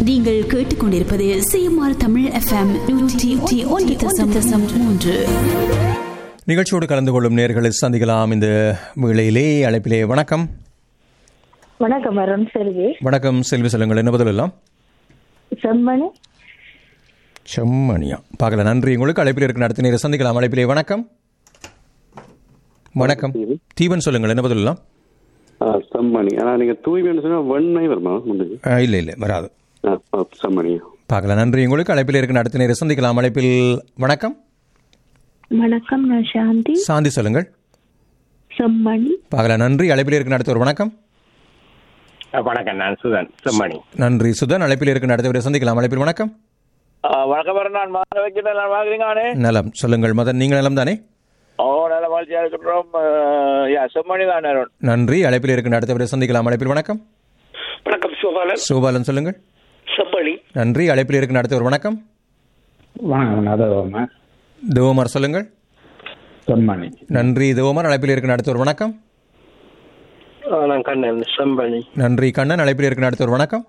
நீங்கள் கேட்டுக்கொண்டிருப்பது CMR Tamil FM நூற்றி ஒன்று தசம் தசம் மூன்று நிகழ்ச்சியோடு கலந்து கொள்ளும் நேர்களை சந்திக்கலாம் இந்த வேளையிலே அழைப்பிலே வணக்கம் வணக்கம் அருண் செல்வி வணக்கம் செல்வி செல்லுங்கள் என்ன பதில் எல்லாம் செம்மணி செம்மணியா பார்க்கல நன்றி உங்களுக்கு அழைப்பில் இருக்க நடத்த நேரம் சந்திக்கலாம் அழைப்பிலே வணக்கம் வணக்கம் தீபன் சொல்லுங்கள் என்ன பதில் எல்லாம் ஆ, செம்மணி ஆனா நீங்க தூய்மைன்னு சொன்னா வெண்மை வருமா முன்னுக்கு அஹ், இல்லை இல்லை வராது ஆ, ஆ, செம்மணி பார்க்கல நன்றி உங்களுக்கு அழைப்பில் இருக்க நடத்த நேரம் சந்திக்கலாம் அழைப்பில் வணக்கம் வணக்கம் நான் சாந்தி சாந்தி சொல்லுங்கள் செம்மணி பார்க்கல நன்றி அழைப்பில் இருக்க நடத்த ஒரு வணக்கம் அஹ் வணக்கம் நான் சுதன் செம்மணி நன்றி சுதன் அழைப்பில் இருக்க நடத்தவரை சந்திக்கலாம் அழைப்பில் வணக்கம் வணக்கம் வர நான் மாத வைக்கிறேன் நான் வாங்குறீங்கானே நலம் சொல்லுங்கள் மதன் நீங்கள் நலம் தானே ஓ நல்ல மகிழ்ச்சியா இருக்கிறோம் அஹ், யா செம்மணி தான் அருண் நன்றி அழைப்பில் இருக்க நடத்தவரை சந்திக்கலாம் அழைப்பில் வணக்கம் வணக்கம் சோபாலன் சோபாலன் சொல்லுங்கள் செம்மணி நன்றி அழைப்பில் இருக்க நடத்தவர் வணக்கம் வணக்கம் அதோமா தேவமார் சொல்லுங்கள் செம்மணி நன்றி தேவமார் அழைப்பில் இருக்க நடத்தவர் வணக்கம் நான் கண்ணன் செம்பணி நன்றி கண்ணன் அழைப்பில் இருக்க நடத்தவர் வணக்கம்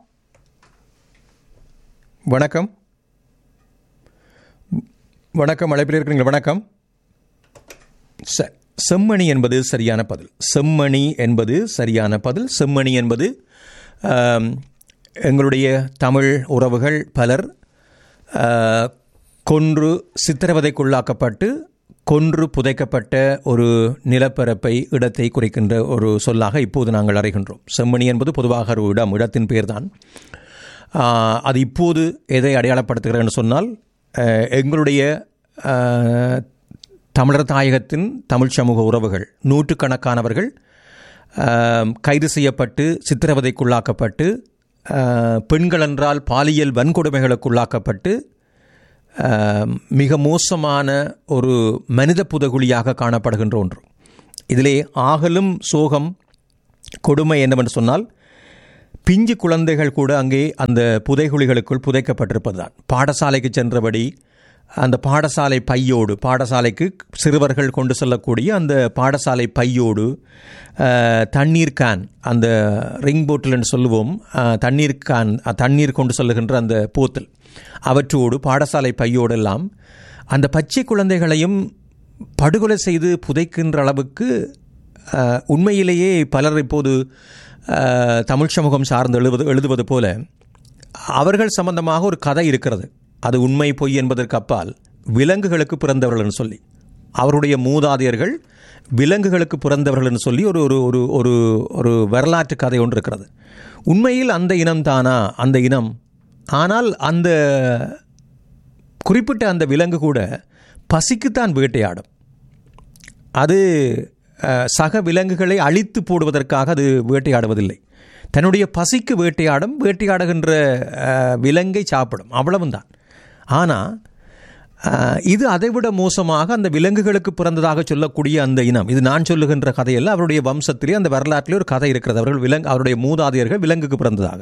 வணக்கம் வணக்கம் அழைப்பில் இருக்கிறீங்களா வணக்கம் ச- செம்மணி என்பது சரியான பதில் செம்மணி என்பது சரியான பதில் செம்மணி என்பது ஆம், எங்களுடைய தமிழ் உறவுகள் பலர் ஆ, கொன்று சித்திரவதைக்குள்ளாக்கப்பட்டு கொன்று புதைக்கப்பட்ட ஒரு நிலப்பரப்பை இடத்தை குறிக்கின்ற ஒரு சொல்லாக இப்போது நாங்கள் அறிகின்றோம் செம்மணி என்பது பொதுவாக ஒரு இடம் இடத்தின் பெயர்தான் ஆ, அது இப்போது எதை அடையாளப்படுத்துகிறேன்னு சொன்னால் அஹ், எங்களுடைய அஹ், தமிழர் தாயகத்தின் தமிழ் சமூக உறவுகள் நூற்றுக்கணக்கானவர்கள் அஹ், கைது செய்யப்பட்டு சித்திரவதைக்குள்ளாக்கப்பட்டு அஹ், பெண்கள் என்றால் பாலியல் வன்கொடுமைகளுக்குள்ளாக்கப்பட்டு அஹ், மிக மோசமான ஒரு மனித புதகுழியாக காணப்படுகின்ற ஒன்று இதிலே ஆகலும் சோகம் கொடுமை என்னவென்று சொன்னால் பிஞ்சு குழந்தைகள் கூட அங்கே அந்த புதைகுழிகளுக்குள் புதைக்கப்பட்டிருப்பதுதான் பாடசாலைக்கு சென்றபடி அந்த பாடசாலை பையோடு பாடசாலைக்கு சிறுவர்கள் கொண்டு செல்லக்கூடிய அந்த பாடசாலை பையோடு அஹ், தண்ணீர் கேன் அந்த ரிங் போட்டில் என்று சொல்லுவோம் அஹ், தண்ணீர் கேன் அஹ், தண்ணீர் கொண்டு செல்லுகின்ற அந்த போத்தல் அவற்றோடு பாடசாலை பையோடெல்லாம் அந்த பச்சை குழந்தைகளையும் படுகொலை செய்து புதைக்கின்ற அளவுக்கு அஹ், உண்மையிலேயே பலர் இப்போது அஹ், தமிழ் சமூகம் சார்ந்து எழுவது எழுதுவது போல அவர்கள் சம்பந்தமாக ஒரு கதை இருக்கிறது அது உண்மை பொய் என்பதற்கு அப்பால் விலங்குகளுக்கு பிறந்தவர்கள்னு சொல்லி அவருடைய மூதாதையர்கள் விலங்குகளுக்கு பிறந்தவர்கள் என்று சொல்லி ஒரு ஒரு ஒரு ஒரு ஒரு வரலாற்று கதை ஒன்று இருக்கிறது உண்மையில் அந்த இனம் தானா அந்த இனம் ஆனால் அந்த குறிப்பிட்ட அந்த விலங்கு கூட பசிக்குத்தான் வேட்டையாடும் அது அஹ், சக விலங்குகளை அழித்து போடுவதற்காக அது வேட்டையாடுவதில்லை தன்னுடைய பசிக்கு வேட்டையாடும் வேட்டையாடுகின்ற அஹ், விலங்கை சாப்பிடும் அவ்வளவுதான் ஆனால் அஹ், இது அதைவிட மோசமாக அந்த விலங்குகளுக்கு பிறந்ததாக சொல்லக்கூடிய அந்த இனம் இது நான் சொல்லுகின்ற கதையல்ல அவருடைய வம்சத்திலே அந்த வரலாற்றிலே ஒரு கதை இருக்கிறது அவர்கள் விலங்கு அவருடைய மூதாதையர்கள் விலங்குக்கு பிறந்ததாக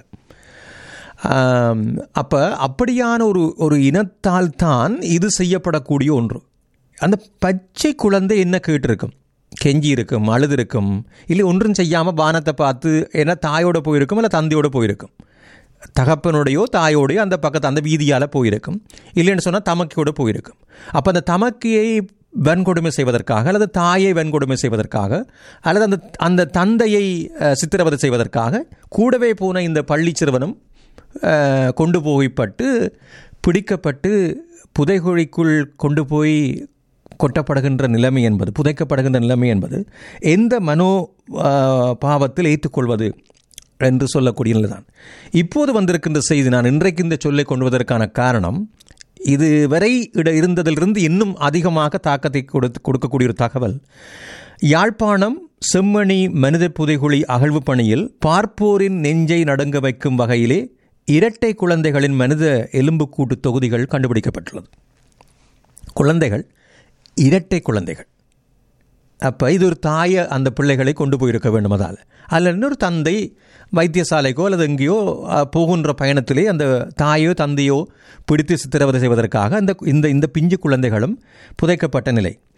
அப்போ அப்படியான ஒரு ஒரு இனத்தால் தான் இது செய்யப்படக்கூடிய ஒன்று அந்த பச்சை குழந்தை என்ன கேட்டிருக்கும் கெஞ்சி இருக்கும் அழுது இருக்கும் இல்லை ஒன்றும் செய்யாமல் வானத்தை பார்த்து ஏன்னா தாயோட போயிருக்கும் இல்லை தந்தையோட போயிருக்கும் தகப்பனுடையோ தாயோடையோ அந்த பக்கத்து அந்த வீதியால் போயிருக்கும் இல்லைன்னு சொன்னால் தமக்கையோட போயிருக்கும் அப்போ அந்த தமக்கையை வன்கொடுமை செய்வதற்காக அல்லது தாயை வன்கொடுமை செய்வதற்காக அல்லது அந்த அந்த தந்தையை அஹ், சித்திரவதை செய்வதற்காக கூடவே போன இந்த பள்ளி சிறுவனும் அஹ், கொண்டு போய்ப்பட்டு பிடிக்கப்பட்டு புதைகுழிக்குள் கொண்டு போய் கொட்டப்படுகின்ற நிலைமை என்பது புதைக்கப்படுகின்ற நிலைமை என்பது எந்த மனோ அஹ், பாவத்தில் ஏற்றுக்கொள்வது என்று சொல்லக்கூடிய நிலைதான் இப்போது வந்திருக்கின்ற செய்தி நான் இன்றைக்கு இந்த சொல்லை கொண்டு வருவதற்கான காரணம் இது வரை இட இருந்ததிலிருந்து இன்னும் அதிகமாக தாக்கத்தை கொடுத்து கொடுக்கக்கூடிய ஒரு தகவல் யாழ்ப்பாணம் செம்மணி மனித புதைகுழி அகழ்வு பணியில் பார்ப்போரின் நெஞ்சை நடுங்க வைக்கும் வகையிலே இரட்டை குழந்தைகளின் மனித எலும்புக்கூட்டு தொகுதிகள் கண்டுபிடிக்கப்பட்டுள்ளது குழந்தைகள் இரட்டை குழந்தைகள் அப்போ இது ஒரு தாயை அந்த பிள்ளைகளை கொண்டு போயிருக்க வேண்டும் அதால் அல்ல இன்னொரு தந்தை வைத்தியசாலைக்கோ அல்லது எங்கேயோ அஹ், போகின்ற பயணத்திலே அந்த தாயோ தந்தையோ பிடித்து சித்திரவதை செய்வதற்காக அந்த இந்த இந்த பிஞ்சு குழந்தைகளும் புதைக்கப்பட்ட நிலை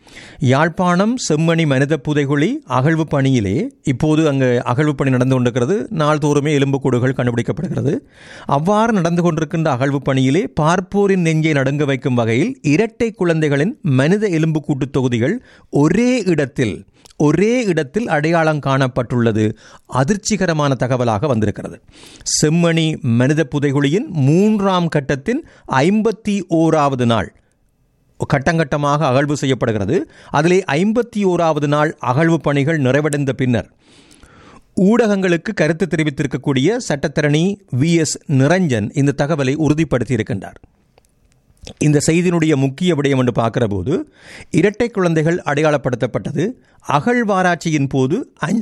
யாழ்ப்பாணம் செம்மணி மனித புதைகுழி அகழ்வு பணியிலே இப்போது அங்கு அகழ்வு பணி நடந்து கொண்டிருக்கிறது நாள்தோறுமே எலும்புக்கூடுகள் கண்டுபிடிக்கப்படுகிறது அவ்வாறு நடந்து கொண்டிருக்கின்ற அகழ்வு பணியிலே பார்ப்போரின் நெஞ்சை நடுங்க வைக்கும் வகையில் இரட்டை குழந்தைகளின் மனித எலும்புக்கூட்டு தொகுதிகள் ஒரே இடத்தில் ஒரே இடத்தில் அடையாளம் காணப்பட்டுள்ளது அதிர்ச்சிகரமான தகவலாக வந்திருக்கிறது செம்மணி மனித புதைகுழியின் மூன்றாம் கட்டத்தின் ஐம்பத்தி ஓராவது நாள் கட்டங்கட்டமாக அகழ்வு செய்யப்படுகிறது அதிலே ஐம்பத்தி ஓராவது நாள் அகழ்வு பணிகள் நிறைவடைந்த பின்னர் ஊடகங்களுக்கு கருத்து தெரிவித்திருக்கக்கூடிய சட்டத்தரணி வி எஸ் நிரஞ்சன் இந்த தகவலை உறுதிப்படுத்தியிருக்கின்றார் இந்த செய்தியினுடைய முக்கிய விடயம் என்று பார்க்கிற போது இரட்டை குழந்தைகள் அடையாளப்படுத்தப்பட்டது அகழ்வாராய்ச்சியின் போது அஞ்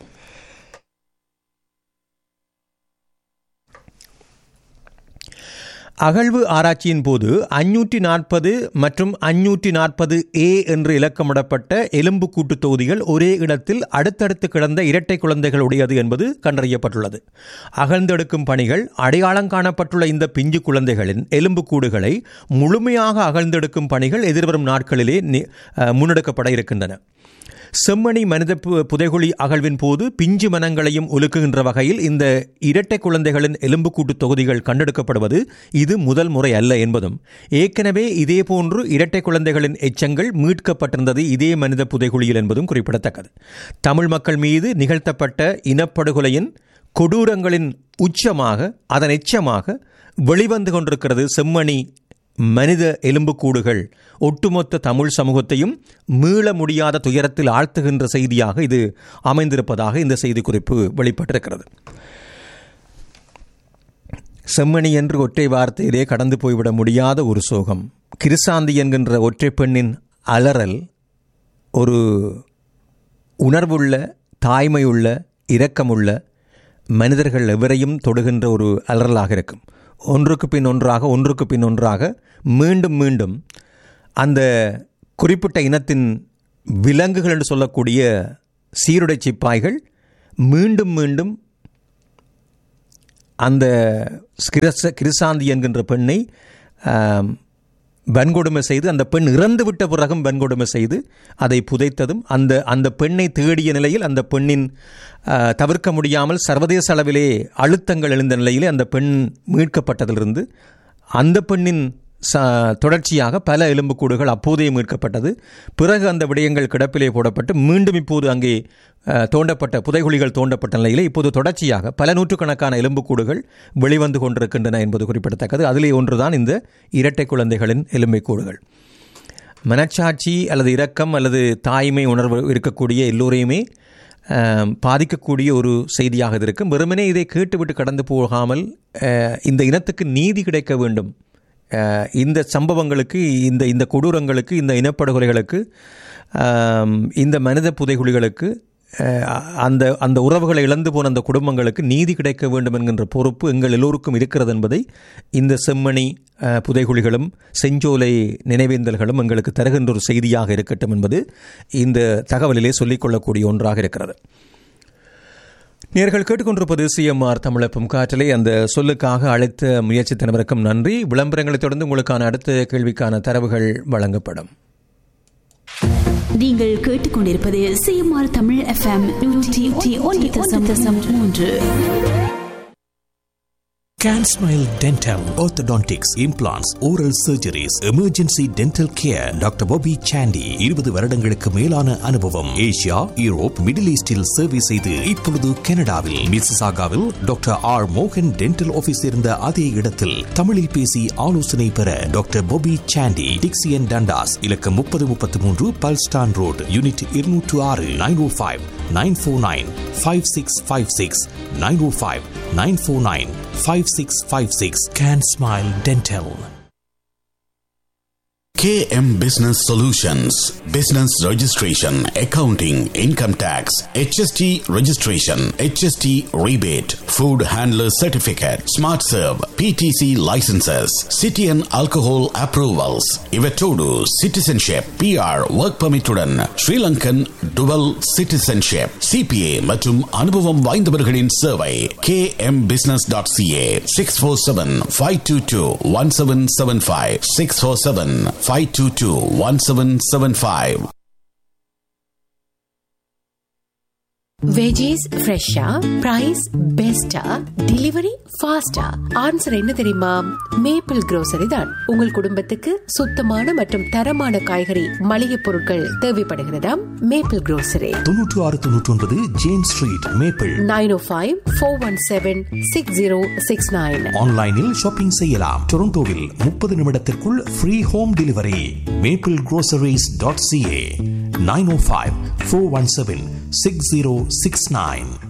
அகழ்வு ஆராய்ச்சியின் போது அஞ்சூற்றி நாற்பது மற்றும் அஞ்சூற்றி நாற்பது ஏ என்று இலக்கமிடப்பட்ட எலும்புக்கூட்டு தொகுதிகள் ஒரே இடத்தில் அடுத்தடுத்து கிடந்த இரட்டை குழந்தைகளுடையது என்பது கண்டறியப்பட்டுள்ளது அகழ்ந்தெடுக்கும் பணிகள் அடையாளம் காணப்பட்டுள்ள இந்த பிஞ்சு குழந்தைகளின் எலும்புக்கூடுகளை முழுமையாக அகழ்ந்தெடுக்கும் பணிகள் எதிர்வரும் நாட்களிலே நி- அஹ், முன்னெடுக்கப்பட இருக்கின்றன செம்மணி மனித பு- புதைகுழி அகழ்வின் போது பிஞ்சு மனங்களையும் ஒலுக்குகின்ற வகையில் இந்த இரட்டை குழந்தைகளின் எலும்புக்கூட்டு தொகுதிகள் கண்டெடுக்கப்படுவது இது முதல் முறை அல்ல என்பதும் ஏற்கனவே இதேபோன்று இரட்டை குழந்தைகளின் எச்சங்கள் மீட்கப்பட்டிருந்தது இதே மனித புதைகுழியில் என்பதும் குறிப்பிடத்தக்கது தமிழ் மக்கள் மீது நிகழ்த்தப்பட்ட இனப்படுகொலையின் கொடூரங்களின் உச்சமாக அதன் எச்சமாக வெளிவந்து கொண்டிருக்கிறது செம்மணி மனித எலும்புக்கூடுகள் ஒட்டுமொத்த தமிழ் சமூகத்தையும் மீள முடியாத துயரத்தில் ஆழ்த்துகின்ற செய்தியாக இது அமைந்திருப்பதாக இந்த செய்திக்குறிப்பு வெளிப்பட்டிருக்கிறது செம்மணி என்று ஒற்றை வார்த்தையிலே கடந்து போய்விட முடியாத ஒரு சோகம் கிருசாந்தி என்கின்ற ஒற்றை பெண்ணின் அலறல் ஒரு உணர்வுள்ள தாய்மையுள்ள இரக்கமுள்ள மனிதர்கள் எவரையும் தொடுகின்ற ஒரு அலறலாக இருக்கும் ஒன்றுக்கு பின் ஒன்றாக ஒன்றுக்கு பின் ஒன்றாக மீண்டும் மீண்டும் அந்த குறிப்பிட்ட இனத்தின் விலங்குகள் என்று சொல்லக்கூடிய சீருடை சிப்பாய்கள் மீண்டும் மீண்டும் அந்த கிரச கிருசாந்தி என்கின்ற பெண்ணை ஆம், வன்கொடுமை செய்து அந்த பெண் இறந்து விட்ட பிறகும் வன்கொடுமை செய்து அதை புதைத்ததும் அந்த அந்த பெண்ணை தேடிய நிலையில் அந்த பெண்ணின் ஆ, தவிர்க்க முடியாமல் சர்வதேச அளவிலே அழுத்தங்கள் எழுந்த நிலையிலே அந்த பெண் மீட்கப்பட்டதிலிருந்து அந்த பெண்ணின் ச தொடர்ச்சியாக பல எலும்புக்கூடுகள் அப்போதே மீட்கப்பட்டது பிறகு அந்த விடயங்கள் கிடப்பிலே போடப்பட்டு மீண்டும் இப்போது அங்கே அஹ், தோண்டப்பட்ட புதைகுழிகள் தோண்டப்பட்ட நிலையிலே இப்போது தொடர்ச்சியாக பல நூற்றுக்கணக்கான எலும்புக்கூடுகள் வெளிவந்து கொண்டிருக்கின்றன என்பது குறிப்பிடத்தக்கது அதிலே ஒன்றுதான் இந்த இரட்டை குழந்தைகளின் எலும்புக்கூடுகள் மனச்சாட்சி அல்லது இரக்கம் அல்லது தாய்மை உணர்வு இருக்கக்கூடிய எல்லோரையுமே ஆம், பாதிக்கக்கூடிய ஒரு செய்தியாக இது இருக்கும் வெறுமனே இதை கேட்டுவிட்டு கடந்து போகாமல் அஹ், இந்த இனத்துக்கு நீதி கிடைக்க வேண்டும் அஹ், இந்த சம்பவங்களுக்கு இந்த இந்த கொடூரங்களுக்கு இந்த இனப்படுகொலைகளுக்கு ஆம், இந்த மனித புதைகுழிகளுக்கு அஹ், அந்த அந்த உறவுகளை இழந்து போன அந்த குடும்பங்களுக்கு நீதி கிடைக்க வேண்டும் என்கின்ற பொறுப்பு எங்கள் எல்லோருக்கும் இருக்கிறது என்பதை இந்த செம்மணி அஹ், புதைகுழிகளும் செஞ்சோலை நினைவேந்தல்களும் எங்களுக்கு தருகின்ற ஒரு செய்தியாக இருக்கட்டும் என்பது இந்த தகவலிலே சொல்லிக்கொள்ளக்கூடிய ஒன்றாக இருக்கிறது நேர்கள் கேட்டுக்கொண்டிருப்பது சிஎம்ஆர் தமிழப்பம் காற்றலை அந்த சொல்லுக்காக அழைத்த முயற்சி தினவருக்கும் நன்றி விளம்பரங்களைத் தொடர்ந்து உங்களுக்கான அடுத்த கேள்விக்கான தரவுகள் வழங்கப்படும் நீங்கள் கேட்டுக்கொண்டிருப்பது சிஎம்ஆர் தமிழ் எஃப்எம் நூற்றி ஒன்று தசம் தசம் மூன்று CanSmile Dental, Orthodontics, Implants, Oral Surgeries, Emergency Dental Care, doctor Bobby Sandy இருபது வருடங்களுக்கு மேலான அனுபவம் ஏசியா யூரோப் மிடில் ஈஸ்டில் சேவை செய்து இப்பொழுது கனடாவில் மிசிசாகாவில் டாக்டர் ஆர் மோகன் டென்டல் ஆபீஸ் இருந்த அதே இடத்தில் தமிழில் பேசி ஆலோசனை பெற doctor Bobby Sandy Dixie and Dundas இலக்கம் முப்பது முப்பத்தி மூன்று பல்ஸ்டான் ரோடு யூனிட் இருநூற்று ஆறு nine O five nine four nine five six five six nine O five nine four nine five six five six can smile dental KM Business Solutions Business Registration, Accounting, Income Tax, HST Registration, HST Rebate, Food Handler Certificate, Smart Serve, PTC Licenses, City and Alcohol Approvals, Ivetodu Citizenship, PR Work Permit உடன் Sri Lankan Dual Citizenship, CPA மற்றும் அனுபவம் வாய்ந்தவர்களின் சேவை kmbusiness.ca 647-522-1775 647 five two two one seven seven five veggies ஃப்ரெஷ்ஷா price பெஸ்டா delivery ஃபாஸ்டா answer என்ன தெரியுமா maple grocery தான் உங்கள் குடும்பத்துக்கு சுத்தமான மற்றும் தரமான காய்கறி மளிகை பொருட்கள் தேவைப்படுகிறதா மேப்பிள் grocery தொன்னூற்று ஆறு தொன்னூற்றி ஒன்பது James street maple nine O five four one seven six zero six nine ஆன்லைனில் ஷாப்பிங் செய்யலாம் டொரண்டோவில் முப்பது நிமிடத்திற்குள் free home delivery maple groceries.ca dot CA nine O five four one seven six zero six nine